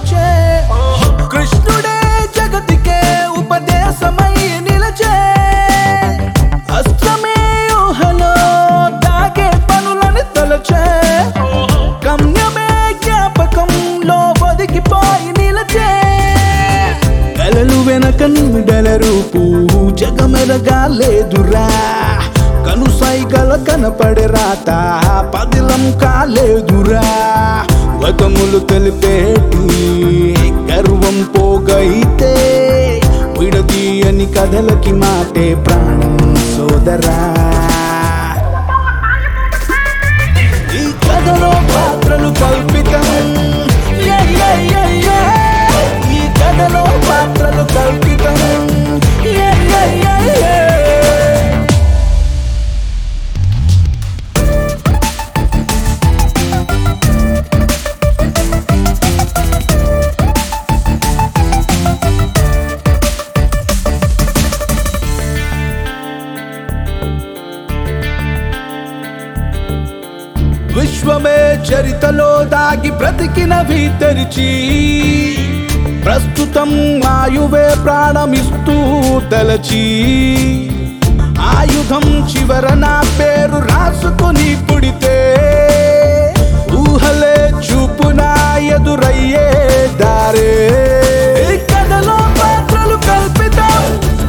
మరచే కృష్ణుడే జగతికే ఉపదేశమై నిలచే అస్త్రమే ఊహలో తాగే పనులని తలచే గమ్యమే జ్ఞాపకంలో ఒదిగిపోయి నిలచే కలలు వెనక నిమిడల రూపు జగమెరగా లేదురా కనుసైగల కనపడే రాత పదిలం కాలేదురా గతములు తెలిపేటి గర్వం పోగైతే విడదీయని కథలకి మాటే ప్రాణం సోదరా ఈ కథలో పాత్రలు కల్పితం Yeah, yeah, yeah, yeah. ఈ కథలో పాత్రలు కల్పితం Yeah, yeah, yeah, yeah. విశ్వమే చరితలో దాగి బ్రతికినవి తెరిచి ప్రస్తుతం ఆయువే ప్రాణమిస్తూ తలచి ఆయుధం చివర నా పేరు రాసుకుని పుడితే ఊహలే చూపున ఎదురయ్యే దారే ఈ కథలో పాత్రలు కల్పితం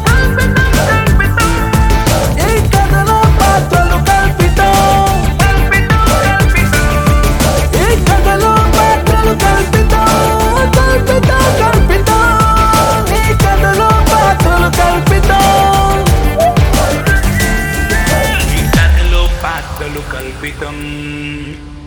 ఈ కథలో పాత్రలు కల్పితం ఈ కథలో పాత్రలు కల్పితం కల్పితం కల్పితం ఈ కథలో పాత్రలు కల్పితం ఈ కథలో పాత్రలు కల్పితం